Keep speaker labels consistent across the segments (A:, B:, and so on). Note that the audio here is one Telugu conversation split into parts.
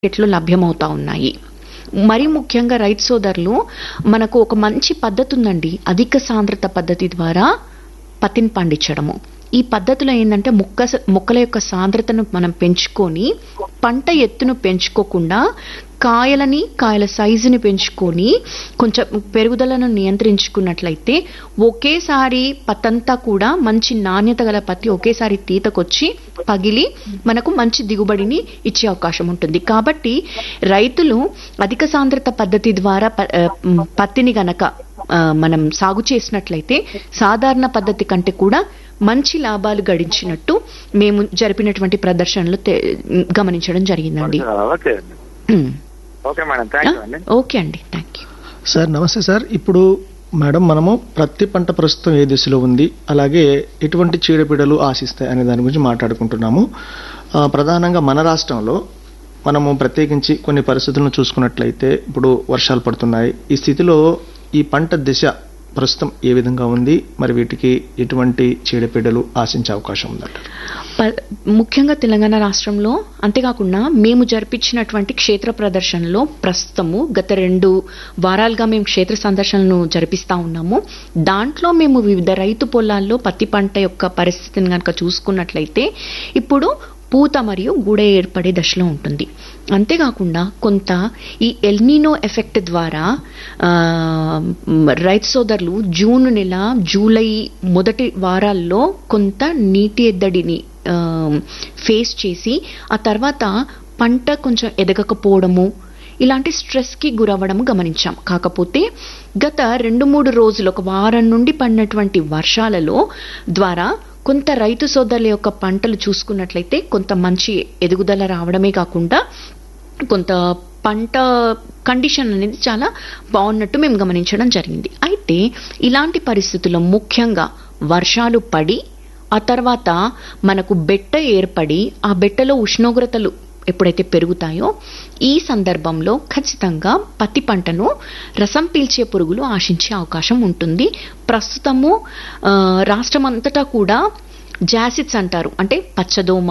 A: మార్కెట్లో లభ్యమవుతా ఉన్నాయి మరి ముఖ్యంగా రైతు సోదరులు మనకు ఒక మంచి పద్ధతి ఉందండి అధిక సాంద్రత పద్ధతి ద్వారా పత్తిని పండించడము ఈ పద్ధతిలో ఏంటంటే మొక్క మొక్కల యొక్క సాంద్రతను మనం పెంచుకొని పంట ఎత్తును పెంచుకోకుండా కాయలని కాయల సైజుని పెంచుకొని కొంచెం పెరుగుదలను నియంత్రించుకున్నట్లయితే ఒకేసారి పత్తంతా కూడా మంచి నాణ్యత గల పత్తి ఒకేసారి తీతకొచ్చి పగిలి మనకు మంచి దిగుబడిని ఇచ్చే అవకాశం ఉంటుంది కాబట్టి రైతులు అధిక సాంద్రత పద్ధతి ద్వారా ప- ఆ, మ్, పత్తిని గనక ఆ, మనం సాగు చేసినట్లయితే సాధారణ పద్ధతి కంటే కూడా మంచి లాభాలు గడించినట్టు మేము జరిపినటువంటి ప్రదర్శనలు తె- గమనించడం జరిగిందండి
B: ఓకే అండి
A: um.
B: Okay madam thank you అండి
A: ఓకే అండి థ్యాంక్ యూ
C: సార్ నమస్తే సార్ ఇప్పుడు మేడం మనము ప్రతి పంట ప్రస్తుతం ఏ దిశలో ఉంది అలాగే ఎటువంటి చీడపీడలు ఆశిస్తాయి అనే దాని గురించి మాట్లాడుకుంటున్నాము ఆ, ప్రధానంగా మన రాష్ట్రంలో మనము ప్రత్యేకించి కొన్ని పరిస్థితులను చూసుకున్నట్లయితే ఇప్పుడు వర్షాలు పడుతున్నాయి ఈ స్థితిలో ఈ పంట దిశ ప్రస్తుతం ఏ విధంగా ఉంది మరి వీటికి ఎటువంటి చీడపీడలు ఆశించే అవకాశం ఉందంటారు
A: ప- ముఖ్యంగా తెలంగాణ రాష్ట్రంలో అంతేకాకుండా మేము జరిపించినటువంటి క్షేత్ర ప్రదర్శనలో ప్రస్తుతము గత రెండు వారాలుగా మేము క్షేత్ర సందర్శనలను జరిపిస్తా ఉన్నాము దాంట్లో మేము వివిధ రైతు పొలాల్లో పత్తి పంట యొక్క పరిస్థితిని కనుక చూసుకున్నట్లయితే ఇప్పుడు పూత మరియు గూడ ఏర్పడే దశలో ఉంటుంది అంతేకాకుండా కొంత ఈ ఎల్నినో ఎఫెక్ట్ ద్వారా ఆ, మ్, రైతు సోదరులు జూన్ నెల జూలై మొదటి వారాల్లో కొంత నీటి ఎద్దడిని ఆ, ఫేస్ చేసి ఆ తర్వాత పంట కొంచెం ఎదగకపోవడము ఇలాంటి స్ట్రెస్కి గురవ్వడం గమనించాం కాకపోతే గత రెండు మూడు రోజులు ఒక వారం నుండి పడినటువంటి వర్షాలలో ద్వారా కొంత రైతు సోదరుల యొక్క పంటలు చూసుకున్నట్లయితే కొంత మంచి ఎదుగుదల రావడమే కాకుండా కొంత పంట కండిషన్ అనేది చాలా బాగున్నట్టు మేము గమనించడం జరిగింది అయితే ఇలాంటి పరిస్థితుల్లో ముఖ్యంగా వర్షాలు పడి ఆ తర్వాత మనకు బెట్ట ఏర్పడి ఆ బెట్టలో ఉష్ణోగ్రతలు ఎప్పుడైతే పెరుగుతాయో ఈ సందర్భంలో ఖచ్చితంగా పత్తి పంటను రసం పీల్చే పురుగులు ఆశించే అవకాశం ఉంటుంది ప్రస్తుతము ఆ, రాష్ట్రం అంతటా కూడా జాసిడ్స్ అంటారు అంటే పచ్చదోమ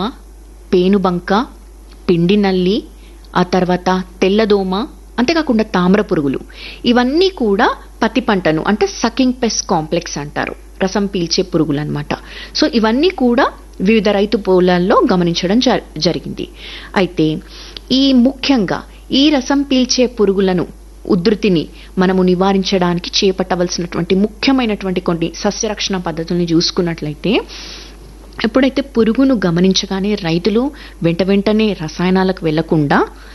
A: పేనుబంక పిండి నల్లి ఆ తర్వాత తెల్లదోమ అంతేకాకుండా తామ్ర పురుగులు ఇవన్నీ కూడా పత్తి పంటను అంటే సకింగ్ పెస్ట్ కాంప్లెక్స్ అంటారు రసం పీల్చే పురుగులు అనమాట సో ఇవన్నీ కూడా వివిధ రైతు పొలాల్లో గమనించడం జ- జరిగింది అయితే ఈ ముఖ్యంగా ఈ రసం పీల్చే పురుగులను ఉధృతిని మనము నివారించడానికి చేపట్టవలసినటువంటి ముఖ్యమైనటువంటి కొన్ని సస్యరక్షణ పద్ధతుల్ని చూసుకున్నట్లయితే ఎప్పుడైతే పురుగును గమనించగానే రైతులు వెంట వెంటనే రసాయనాలకు వెళ్లకుండా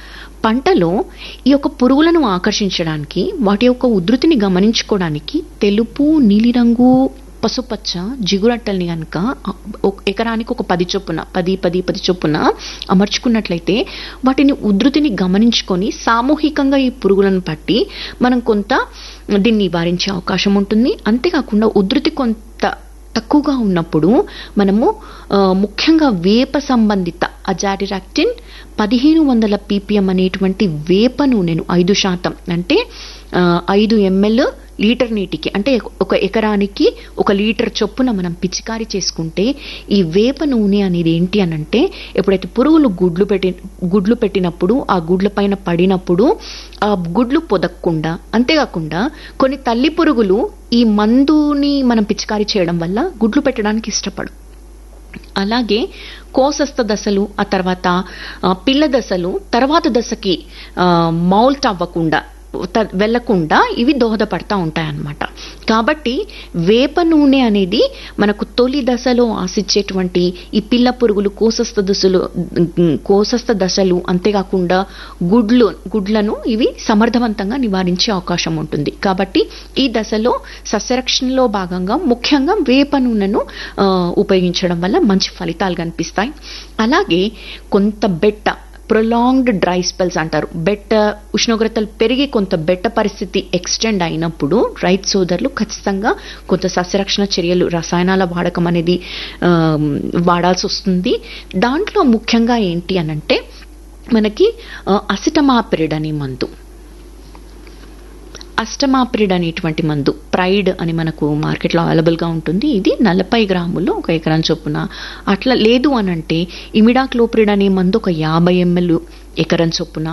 A: పంటలో ఈ యొక్క పురుగులను ఆకర్షించడానికి వాటి యొక్క ఉధృతిని గమనించుకోవడానికి తెలుపు నీలిరంగు పసుపచ్చ జిగురట్టల్ని కనుక ఎకరానికి ఒక పది చొప్పున పది పది పది చొప్పున అమర్చుకున్నట్లయితే వాటిని ఉధృతిని గమనించుకొని సామూహికంగా ఈ పురుగులను పట్టి మనం కొంత దీన్ని నివారించే అవకాశం ఉంటుంది అంతేకాకుండా ఉధృతి కొంత తక్కువగా ఉన్నప్పుడు మనము ఆ, ముఖ్యంగా వేప సంబంధిత అజాడిరాక్టిన్ పదిహేను వందల పీపీఎం అనేటువంటి వేప నూనెను ఐదు శాతం అంటే ఆ, ఐదు ఎంఎల్ లీటర్ నీటికి అంటే ఒక ఎకరానికి ఒక లీటర్ చొప్పున మనం పిచికారీ చేసుకుంటే ఈ వేప నూనె అనేది ఏంటి అని అంటే ఎప్పుడైతే పురుగులు గుడ్లు పెట్టి గుడ్లు పెట్టినప్పుడు ఆ గుడ్ల పైన పడినప్పుడు ఆ గుడ్లు పొదక్కుండా అంతేకాకుండా కొన్ని తల్లి పురుగులు ఈ మందుని మనం పిచికారీ చేయడం వల్ల గుడ్లు పెట్టడానికి ఇష్టపడు అలాగే కోసస్థ దశలు ఆ తర్వాత ఆ, పిల్ల దశలు తర్వాత దశకి ఆ, మౌల్ట్ అవ్వకుండా త- వెళ్లకుండా ఇవి దోహదపడతా ఉంటాయన్నమాట కాబట్టి వేప నూనె అనేది మనకు తొలి దశలో ఆశించేటువంటి ఈ పిల్ల పురుగులు కోసస్థ దశలు ఉమ్, కోసస్థ దశలు అంతేకాకుండా గుడ్లు గుడ్లను ఇవి సమర్థవంతంగా నివారించే అవకాశం ఉంటుంది కాబట్టి ఈ దశలో సస్యరక్షణలో భాగంగా ముఖ్యంగా వేప నూనెను ఆ, ఉపయోగించడం వల్ల మంచి ఫలితాలు కనిపిస్తాయి అలాగే కొంత బెట్ట ప్రొలాంగ్డ్ డ్రై స్పెల్స్ అంటారు బెట్ట ఉష్ణోగ్రతలు పెరిగి కొంత బెట్ట పరిస్థితి ఎక్స్టెండ్ అయినప్పుడు రైతు సోదరులు ఖచ్చితంగా కొంత సస్యరక్షణ చర్యలు రసాయనాల వాడకం అనేది ఆ, వాడాల్సి వస్తుంది దాంట్లో ముఖ్యంగా ఏంటి అనంటే మనకి అసిటమాపిరిడ్ అనే మందు అష్టమాప్రిడ్ అనేటువంటి మందు ప్రైడ్ అని మనకు మార్కెట్లో అవైలబుల్గా ఉంటుంది ఇది నలభై గ్రాములు ఒక ఎకరం చొప్పున అట్లా లేదు అని అంటే ఇమిడాక్లోప్రిడ్ అనే మందు ఒక యాభై ఎంఎల్ ఎకరం చొప్పున